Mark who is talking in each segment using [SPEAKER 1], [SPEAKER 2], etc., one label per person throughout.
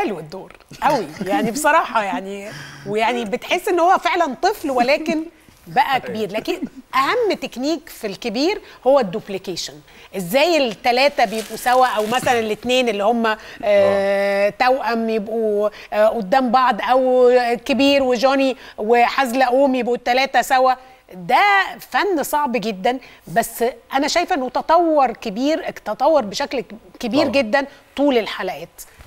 [SPEAKER 1] حلو الدور قوي يعني بصراحه يعني ويعني بتحس ان هو فعلا طفل ولكن بقى كبير لكن اهم تكنيك في الكبير هو الدوبليكيشن ازاي الثلاثه بيبقوا سوا او مثلا الاثنين اللي هم آه توأم يبقوا آه قدام بعض او كبير وجوني وحزلقوم يبقوا الثلاثه سوا ده فن صعب جدا بس انا شايفه انه تطور كبير تطور بشكل كبير
[SPEAKER 2] طبعا.
[SPEAKER 1] جدا طول الحلقات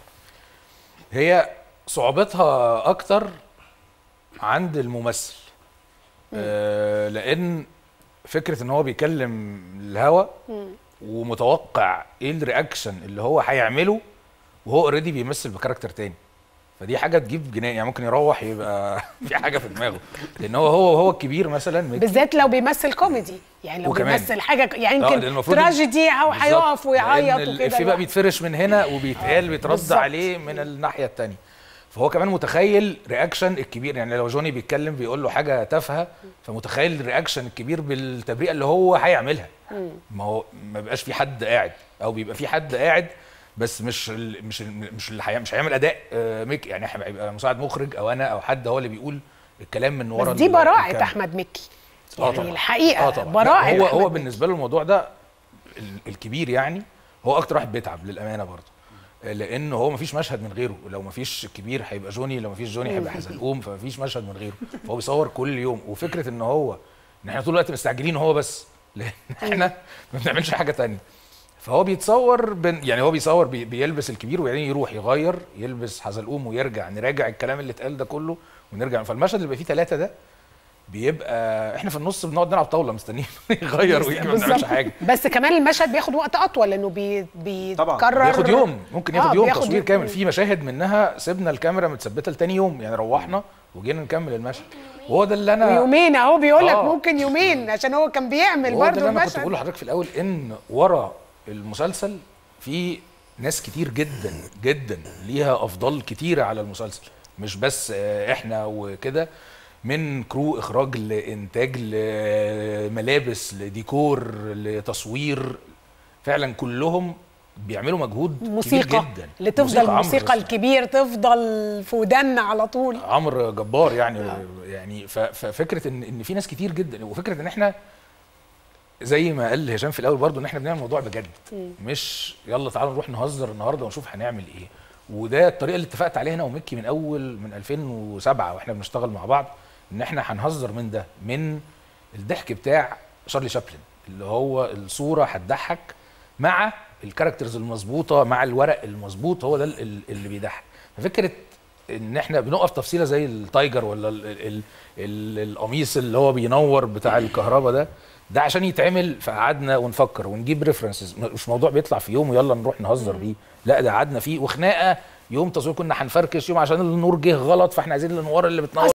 [SPEAKER 2] هي صعوبتها اكتر عند الممثل آه لان فكره ان هو بيكلم الهوا ومتوقع ايه الرياكشن اللي هو هيعمله وهو اوريدي بيمثل بكاركتر تاني فدي حاجه تجيب جنان يعني ممكن يروح يبقى في حاجه في دماغه لان هو هو هو الكبير مثلا ميكي
[SPEAKER 1] بالذات لو بيمثل كوميدي يعني لو
[SPEAKER 2] وكمان.
[SPEAKER 1] بيمثل حاجه يعني
[SPEAKER 2] آه، لأن
[SPEAKER 1] يمكن
[SPEAKER 2] المفروض
[SPEAKER 1] تراجيدي او
[SPEAKER 2] بالظبط.
[SPEAKER 1] هيقف ويعيط
[SPEAKER 2] لأن
[SPEAKER 1] وكده
[SPEAKER 2] الإفيه بقى
[SPEAKER 1] لوحده.
[SPEAKER 2] بيتفرش من هنا وبيتقال بيترد
[SPEAKER 1] بالظبط.
[SPEAKER 2] عليه من الناحيه الثانيه فهو كمان متخيل رياكشن الكبير يعني لو جوني بيتكلم بيقول له حاجه تافهه فمتخيل الرياكشن الكبير بالتبرئه اللي هو هيعملها ما هو ما بيبقاش في حد قاعد او بيبقى في حد قاعد بس مش ال مش ال مش اللي هي- مش هيعمل اداء آه، ميك يعني هيبقى مساعد مخرج او انا او حد هو اللي بيقول الكلام من ورا
[SPEAKER 1] بس دي
[SPEAKER 2] ال-
[SPEAKER 1] براعه
[SPEAKER 2] الكاميرا.
[SPEAKER 1] احمد مكي
[SPEAKER 2] اه
[SPEAKER 1] يعني
[SPEAKER 2] طبعا
[SPEAKER 1] الحقيقه
[SPEAKER 2] اه طبعا
[SPEAKER 1] براعه
[SPEAKER 2] لا، هو
[SPEAKER 1] أحمد
[SPEAKER 2] هو
[SPEAKER 1] مكي.
[SPEAKER 2] بالنسبه له الموضوع ده ال- الكبير يعني هو اكتر واحد بيتعب للامانه برضه لان هو مفيش مشهد من غيره لو مفيش الكبير هيبقى جوني لو مفيش جوني هيبقى حزلقوم فمفيش مشهد من غيره فهو بيصور كل يوم وفكره ان هو ان احنا طول الوقت مستعجلين هو بس لان احنا ما بنعملش حاجه تانية فهو بيتصور بن يعني هو بيصور بي بيلبس الكبير وبعدين يروح يغير يلبس حزلقوم ويرجع نراجع الكلام اللي اتقال ده كله ونرجع فالمشهد اللي بيبقى فيه ثلاثه ده بيبقى احنا في النص بنقعد نلعب طاوله مستنيين يغير ويجي ما بنعملش
[SPEAKER 1] بالظبط.
[SPEAKER 2] حاجه
[SPEAKER 1] بس كمان المشهد بياخد وقت اطول لانه بي بيتكرر
[SPEAKER 2] بياخد يوم ممكن ياخد
[SPEAKER 1] آه،
[SPEAKER 2] يوم
[SPEAKER 1] بياخد
[SPEAKER 2] تصوير كامل في مشاهد منها سيبنا الكاميرا متثبته لتاني يوم يعني روحنا وجينا نكمل المشهد وهو ده اللي انا
[SPEAKER 1] يومين اهو بيقول لك
[SPEAKER 2] آه.
[SPEAKER 1] ممكن يومين عشان هو كان بيعمل
[SPEAKER 2] وهو ده
[SPEAKER 1] برضه
[SPEAKER 2] اللي انا كنت
[SPEAKER 1] المشهد
[SPEAKER 2] بقول لحضرتك في الاول ان ورا المسلسل في ناس كتير جدا جدا ليها افضال كتيره على المسلسل مش بس آه، احنا وكده من كرو اخراج لانتاج لملابس لديكور لتصوير فعلا كلهم بيعملوا مجهود كبير
[SPEAKER 1] موسيقى
[SPEAKER 2] جدا
[SPEAKER 1] اللي تفضل
[SPEAKER 2] عمرو
[SPEAKER 1] الموسيقى
[SPEAKER 2] بس.
[SPEAKER 1] الكبير تفضل في ودنا على طول
[SPEAKER 2] عمرو جبار يعني يعني ف- ففكره ان ان في ناس كتير جدا وفكره ان احنا زي ما قال هشام في الاول برضو ان احنا بنعمل الموضوع بجد مش يلا تعالوا نروح نهزر النهارده ونشوف هنعمل ايه وده الطريقه اللي اتفقت عليها انا وميكي من اول من 2007 واحنا بنشتغل مع بعض ان احنا هنهزر من ده من الضحك بتاع شارلي شابلن اللي هو الصوره هتضحك مع الكاركترز المظبوطه مع الورق المظبوط هو ده ال- ال- اللي بيضحك ففكره ان احنا بنقف تفصيله زي التايجر ولا ال ال ال القميص اللي هو بينور بتاع الكهرباء ده ده عشان يتعمل فقعدنا ونفكر ونجيب ريفرنسز مش موضوع بيطلع في يوم ويلا نروح نهزر بيه لا ده قعدنا فيه وخناقه يوم تصوير كنا هنفركش يوم عشان النور جه غلط فاحنا عايزين الانوار اللي بتنور